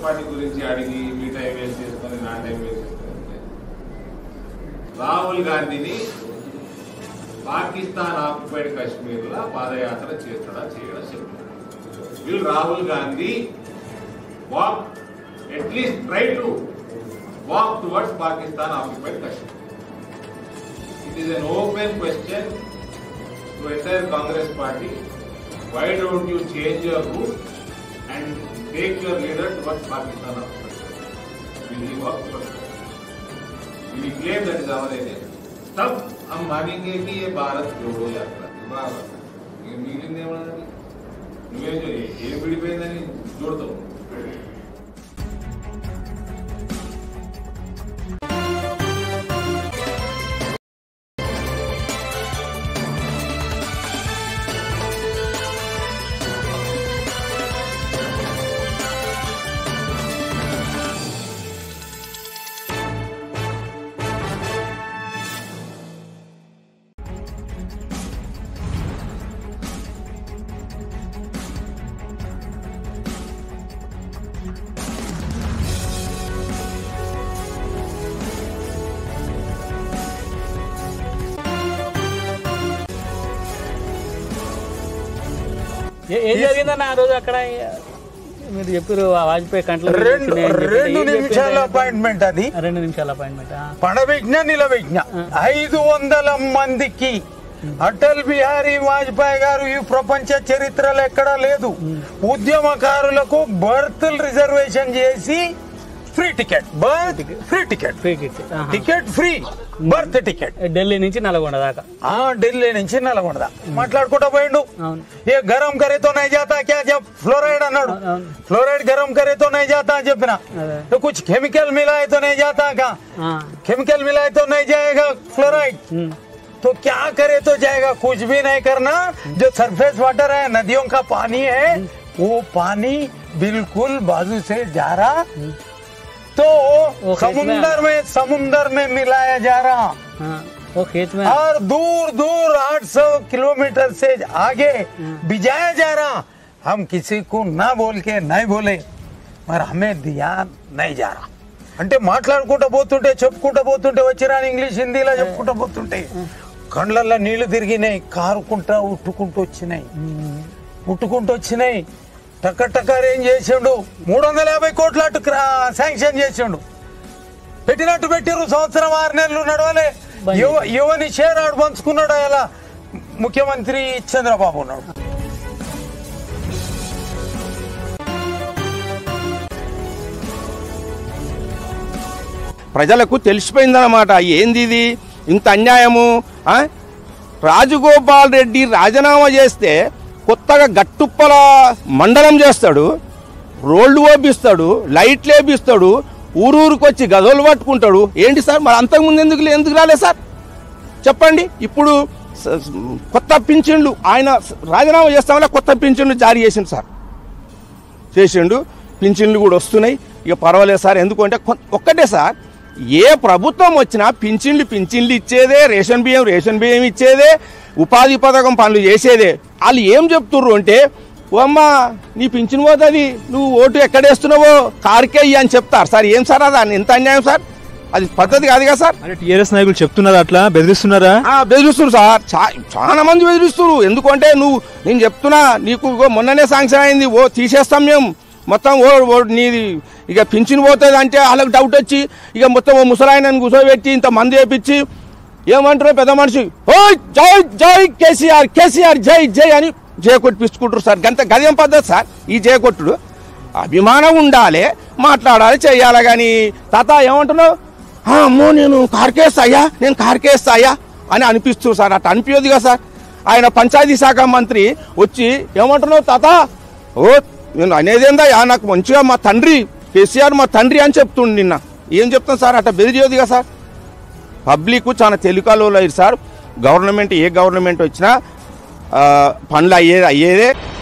Party గురించి అడిగి మీ time waste చేసుకొని నా టైం వేస్ట్ చేసుకొని రాహుల్ గాంధీని పాకిస్తాన్ ఆక్యుపైడ్ కాశ్మీర్ లో పాదయాత్ర చేస్తాడా చేయడా చెప్పారు will Rahul Gandhi walk at least try to walk towards Pakistan occupied Kashmir it is an open question to entire Congress party why don't you change your route and take your leader towards Pakistan after? Will he work for Will he claim that is our area? तब हम मानेंगे कि ये भारत जोड़ो यात्रा थी बराबर ये मिलिंद ఏమన్నది నువ్వేం చే- ఏ విడిపోయిందని చూడతావు ఏ- ఏం జరిగిందన్న ఆ రోజు అక్కడ మీరు చెప్పారు ఆ వాజ్పేయి కంట్లో రెండు వచ్చినాయి అని చెప్పి. రెండు ఏం చెప్పారు? నిమిషాల అపాయింట్మెంట్ అది ఆ, రెండు నిమిషాల అపాయింట్మెంట్ పడవిజ్ఞ నిలవిజ్ఞ ఐదు వందల మందికి అటల్ బిహారీ వాజ్పేయి గారు ఈ ప్రపంచ చరిత్రలో ఎక్కడా లేదు ఉద్యమకారులకు బర్త్ రిజర్వేషన్ చేసి free ticket berth free ticket free kit ticket free berth ticket Delhi నుంచి నల్గొండ దాకా ఆ ఢిల్లీ నుంచి నల్గొండ మాట్లాడుకుంటా పోయిండు అవును ఏ గరం కరే తో నై జాతా క్యా జబ్ ఫ్లోరైడ్ అన్నాడు అవును. ఫ్లోరైడ్ గరం కరే తో నై జాతా అని చెప్పిన అదే. तो कुछ केमिकल मिला है तो नहीं जाता का ఆ, केमिकल मिला है तो नहीं जाएगा फ्लोराइड ఉమ్, तो क्या करे तो जाएगा कुछ भी नहीं करना जो सरफेस वाटर है नदियों का पानी है वो पानी बिल्कुल बाजू से जा रहा तो वो खेत में- समुंदर में समुंदर में मिलाया जा रहा ఆ, ఓ खेत में और दूर दूर 800 किलोमीटर से आगे भिजाया जा रहा हम किसी को ना बोल के नहीं बोले మరి హమే ధ్యాన్ నై జారా అంటే మాట్లాడుకుంటూ పోతుంటే చెప్పుకుంటూ పోతుంటే వచ్చిరాని ఇంగ్లీష్ హిందీలో చెప్పుకుంటూ పోతుంటే కండ్లల్లో నీళ్లు తిరిగినాయి కారుకుంటా ఉట్టుకుంటూ వచ్చినాయి ఉట్టుకుంటూ వచ్చినాయి టక్క టక్కర్ ఏం చేసిండు మూడు వందల యాభై కోట్ల అటు క్రా- శాంక్షన్ చేసిండు పెట్టినట్టు పెట్టిర్రు సంవత్సరం ఆరు నెలలు నడవలే యువ యువని షేర్ ఆడు పంచుకున్నాడు అలా ముఖ్యమంత్రి చంద్రబాబు ఉన్నాడు ప్రజలకు తెలిసిపోయిందన్నమాట ఏంది ఇది ఇంత అన్యాయము ఆ? రాజగోపాల్ రెడ్డి రాజీనామా చేస్తే కొత్తగా గట్టుప్పల మండలం చేస్తాడు రోడ్లు ఓపిస్తాడు లైట్లు వేపిస్తాడు ఊరూరికి వచ్చి గదోలు పట్టుకుంటాడు ఏంటి సార్ మరి అంతకుముందు ఎందుకు ఎందుకు రాలే సార్ చెప్పండి ఇప్పుడు స- స- కొత్త పింఛన్లు ఆయన రాజీనామా చేస్తామని కొత్త పింఛన్లు జారీ చేసిండు సార్ చేసిండు పింఛన్లు కూడా వస్తున్నాయి ఇక పర్వాలేదు సార్ ఎందుకంటే కొ- ఒక్కటే సార్ ఏ ప్రభుత్వం వచ్చినా పింఛన్లు పింఛన్లు ఇచ్చేదే రేషన్ బియ్యం రేషన్ బియ్యం ఇచ్చేదే ఉపాధి పథకం పనులు చేసేదే వాళ్ళు ఏం చెప్తుర్రు అంటే ఓ అమ్మ నీ పింఛన్ పోతుంది నువ్వు ఓటు ఎక్కడేస్తున్నావో కారుకే ఇయ్యి అని చెప్తారు సార్ ఏం సార్ అది ఎంత అన్యాయం సార్ అది పద్ధతి కాదు కదా సార్ అంటే టీఆర్ఎస్ నాయకులు చెప్తున్నారు అట్లా బెదిరిస్తున్నారా ఆ, బెదిరిస్తున్నారు సార్ చా- చాలా మంది బెదిరిస్తున్నారు ఎందుకంటే నువ్వు నేను చెప్తున్నా నీకు ఇగో మొన్ననే శాంక్షన్ అయింది ఓ తీసేస్తాం మేము మొత్తం ఓ ఓ నీది ఇక పింఛన్ పోతుంది అంటే వాళ్ళకి డౌట్ వచ్చి ఇక మొత్తం ఓ ముసలాయనని కూర్చోబెట్టి ఇంత మంది వేపించి ఏమంటారు పెద్ద మనిషి ఓ జై జై కేసీఆర్ కేసీఆర్ జై జై అని జయ కొట్టిపించుకుంటారు సార్ గంత గదేం పద్ధతి సార్ ఈ జయ కొట్టుడు అభిమానం ఉండాలి మాట్లాడాలి చెయ్యాలి కానీ తాత ఏమంటున్నావు "ఆ, అమ్మో నేను కార్కేస్తాయా నేను కార్కేస్తాయా అని అనిపిస్తుంది సార్ అట్లా అనిపించదు కదా సార్ ఆయన పంచాయతీ శాఖ మంత్రి వచ్చి ఏమంటున్నావు తాత ఓ నేను అనేది ఏందయ్యా నాకు మంచిగా మా తండ్రి కేసీఆర్ మా తండ్రి అని చెప్తుండు నిన్న ఏం చెప్తాను సార్ అట్లా బెదిరియదు కదా సార్ పబ్లిక్ చాలా తెలికాలో సార్ గవర్నమెంట్ ఏ గవర్నమెంట్ వచ్చినా ఆ, పనులు అయ్యేది అయ్యేదే